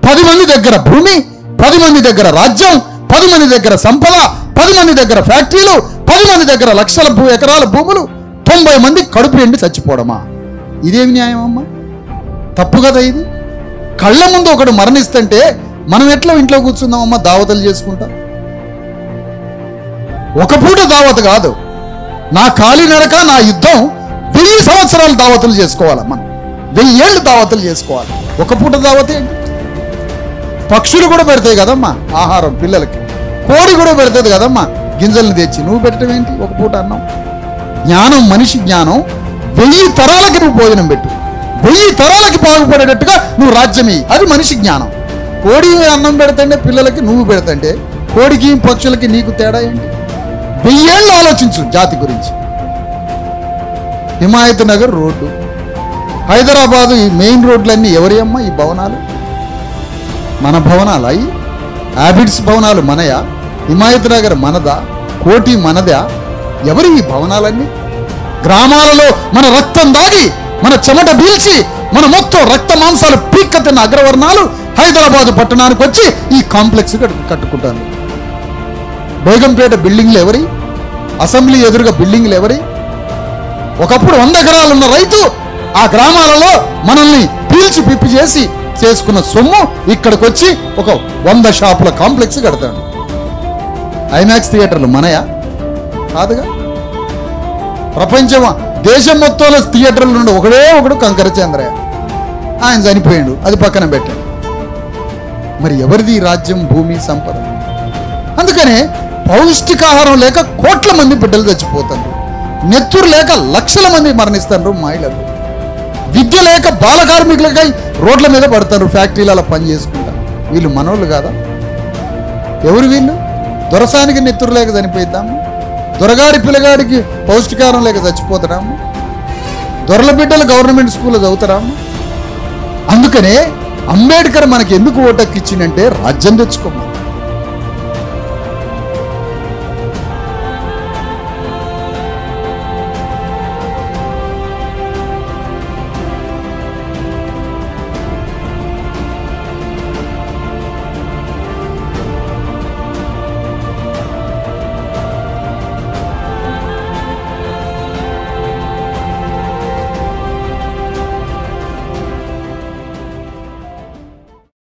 పది మంది దగ్గర భూమి పది మంది దగ్గర రాజ్యం పది మంది దగ్గర సంపద పది మంది దగ్గర ఫ్యాక్టరీలు పది మంది దగ్గర లక్షల భూ ఎకరాల భూములు తొంభై మంది కడుపు ఎండి చచ్చిపోవడమా ఇదేమి న్యాయం అమ్మా తప్పు కదా ఇది కళ్ళ ముందు ఒకడు మరణిస్తుంటే మనం ఎట్లా ఇంట్లో కూర్చుందామమ్మా దావతలు చేసుకుంటా ఒక పూట దావత కాదు నా కాలి నడక నా యుద్ధం వెయ్యి సంవత్సరాలు దావతులు చేసుకోవాలి మనం వెయ్యి ఏళ్ళు దావతులు చేసుకోవాలి ఒక పూట దావత ఏంటి పక్షులు కూడా పెడతాయి కదమ్మా ఆహారం పిల్లలకి కోడి కూడా పెడుతుంది కదమ్మా గింజల్ని తెచ్చి నువ్వు పెట్టడం ఏంటి ఒక పూట అన్నం జ్ఞానం మనిషి జ్ఞానం వెయ్యి తరాలకి నువ్వు భోజనం పెట్టు వెయ్యి తరాలకి బాగుపడేటట్టుగా నువ్వు రాజ్యం ఇయ్యి అది మనిషి జ్ఞానం కోడి అన్నం పెడతంటే పిల్లలకి నువ్వు పెడతంటే కోడికి పక్షులకి నీకు తేడా ఏంటి వెయ్యేళ్ళు ఆలోచించు జాతి గురించి హిమాయత్ నగర్ రోడ్డు హైదరాబాదు ఈ మెయిన్ రోడ్లన్నీ ఎవరి అమ్మ ఈ భవనాలు మన భవనాలు అయి హ్యాబిట్స్ భవనాలు మనయా హిమాయత్ నగర్ మనదా కోటి మనదా ఎవరి ఈ భవనాలన్నీ గ్రామాలలో మన రక్తం దాగి మన చెమట పీల్చి మన మొత్తం రక్త మాంసాలు పీక్క తిన్న అగ్రవర్ణాలు హైదరాబాదు పట్టణానికి వచ్చి ఈ కాంప్లెక్స్ కట్టు కట్టుకుంటాను బేగంపేట బిల్డింగ్లు ఎవరి అసెంబ్లీ ఎదురుగా బిల్డింగ్లు ఎవరి ఒకప్పుడు వంద ఎకరాలు ఉన్న రైతు ఆ గ్రామాలలో మనల్ని పీల్చి పిప్పి చేసి చేసుకున్న సొమ్ము ఇక్కడికి వచ్చి ఒక వంద షాపుల కాంప్లెక్స్ కడతాడు ఐమాక్స్ థియేటర్లు మనయా కాదుగా ప్రపంచం దేశం మొత్తంలో థియేటర్ల నుండి ఒకడే ఒకడు కంకర చంద్రయ్య ఆయన చనిపోయాడు అది పక్కన పెట్టాడు మరి ఎవరిది ఈ రాజ్యం భూమి సంపద అందుకనే పౌష్టికాహారం లేక కోట్ల మంది బిడ్డలు చచ్చిపోతారు నెత్తురు లేక లక్షల మంది మరణిస్తారు మహిళలు విద్య లేక బాల కార్మికులకై రోడ్ల మీద పడతారు ఫ్యాక్టరీలలో పని చేసుకుంటారు వీళ్ళు మనోళ్ళు కాదా ఎవరు వీళ్ళు దొరసానికి నెత్తురు లేక చనిపోయిద్దాము దొరగాడి పిల్లగాడికి పౌష్టికారం లేక చచ్చిపోతాడాము దొరల బిడ్డలు గవర్నమెంట్ స్కూల్లో చదువుతారాము అందుకనే అంబేద్కర్ మనకి ఎందుకు ఓటక్కిచ్చిందంటే రాజ్యం తెచ్చుకోమని